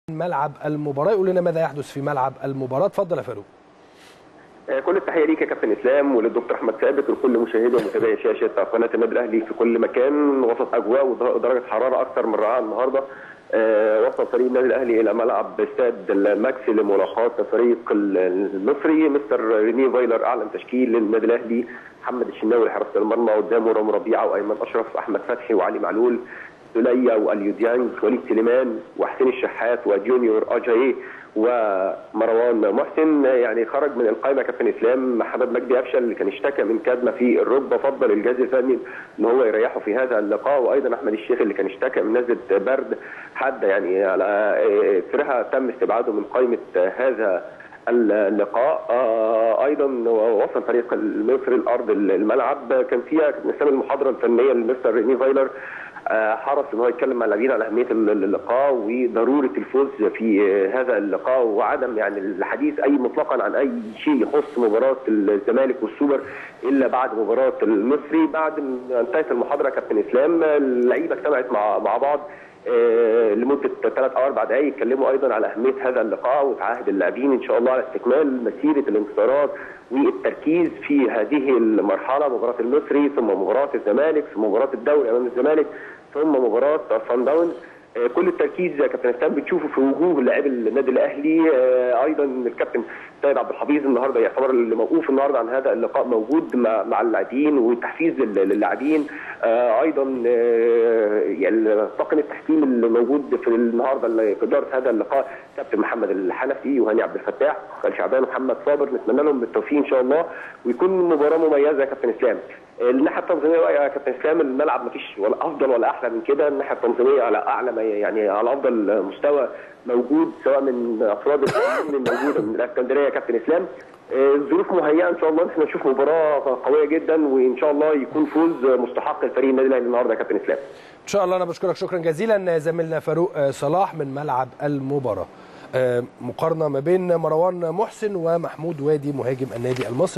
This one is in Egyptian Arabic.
ملعب المباراه يقول لنا ماذا يحدث في ملعب المباراه اتفضل يا فاروق كل التحيه ليك يا كابتن اسلام وللدكتور احمد ثابت ولكل مشاهدي ومتابعي شاشه قناه النادي الاهلي في كل مكان وسط اجواء ودرجه حراره اكثر من رائعه النهارده آه وصل فريق النادي الاهلي الى ملعب استاد الماكسي لملاقاه الفريق المصري مستر ريني فايلر اعلن تشكيل للنادي الاهلي محمد الشناوي حراسه المرمى قدامه رامي ربيعه وايمن اشرف احمد فتحي وعلي معلول سوليا واليوديانج وليد سليمان وحسين الشحات وجونيور اجاي ومروان محسن يعني خرج من القائمه كابتن اسلام محمد مجدي افشل اللي كان اشتكى من كدمه في الركبه فضل الجهاز الفني ان هو يريحه في هذا اللقاء وايضا احمد الشيخ اللي كان اشتكى من نزله برد حاده يعني على اثرها تم استبعاده من قائمه هذا اللقاء آه ايضا وصل فريق المصري الارض الملعب كان فيها كابتن اسلام المحاضره الفنيه لمستر ريني فايلر حرص ان هو يتكلم مع اللاعبين على اهميه اللقاء وضروره الفوز في هذا اللقاء وعدم يعني الحديث اي مطلقا عن اي شيء يخص مباراه الزمالك والسوبر الا بعد مباراه المصري بعد ما انتهت المحاضره كابتن اسلام اللعيبه اجتمعت مع مع بعض لمده ثلاث او اربع دقائق اتكلموا ايضا على اهميه هذا اللقاء وتعهد اللاعبين ان شاء الله على استكمال مسيره الانتصارات والتركيز في هذه المرحله مباراه المصري ثم مباراه الزمالك ثم مباراه الدوري امام الزمالك ثم مباراه صن داونز كل التركيز يا كابتن اسلام بتشوفه في وجوه لاعبي النادي الاهلي ايضا الكابتن سيد عبد الحفيظ النهارده يعتبر اللي موقوف النهارده عن هذا اللقاء موجود مع, مع اللاعبين وتحفيز للاعبين ايضا يعني طاقم التحكيم اللي موجود في النهارده اللي في اداره هذا اللقاء كابتن محمد الحنفي وهاني عبد الفتاح خالد شعبان ومحمد صابر نتمنى لهم بالتوفيق ان شاء الله ويكون مباراه مميزه يا كابتن اسلام الناحيه التنظيميه بقى يا كابتن اسلام الملعب ما فيش ولا افضل ولا احلى من كده الناحيه التنظيميه على اعلى يعني على افضل مستوى موجود سواء من افراد التنظيم الموجوده من الاسكندريه يا كابتن اسلام الظروف مهيئه ان شاء الله احنا نشوف مباراه قويه جدا وان شاء الله يكون فوز مستحق لفريق النادي الاهلي النهارده يا كابتن اسلام ان شاء الله انا بشكرك شكرا جزيلا زميلنا فاروق صلاح من ملعب المباراه مقارنه ما بين مروان محسن ومحمود وادي مهاجم النادي المصري